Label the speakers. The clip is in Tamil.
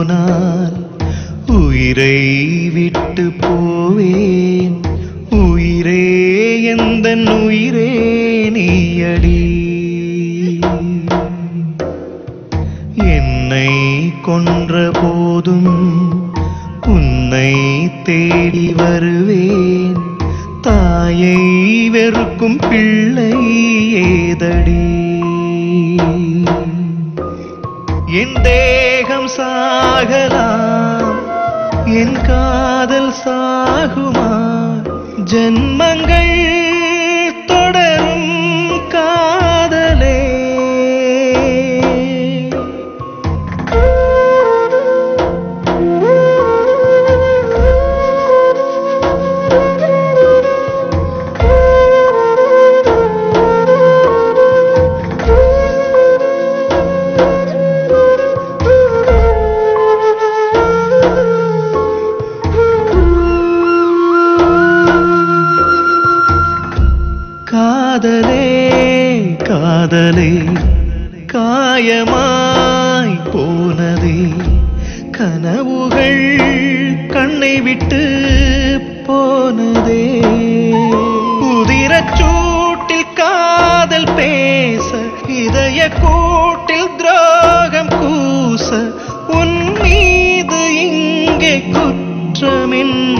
Speaker 1: போனால் உயிரை விட்டு போவேன் உயிரே எந்த உயிரே நீயடி என்னை கொன்ற போதும் உன்னை தேடி வருவேன் தாயை வெறுக்கும் பிள்ளை ஏதடி என் தேகம் சாகலாம் என் காதல் சாகுமா ஜன்மங்கள் தொடரும் காதலே காதலே காதலே காயமாய் போனதே கனவுகள் கண்ணை விட்டு போனதே உதிரச் சூட்டில் காதல் பேச இதய கூட்டில் துரோகம் கூச உன் மீது இங்கே குற்றமென்ன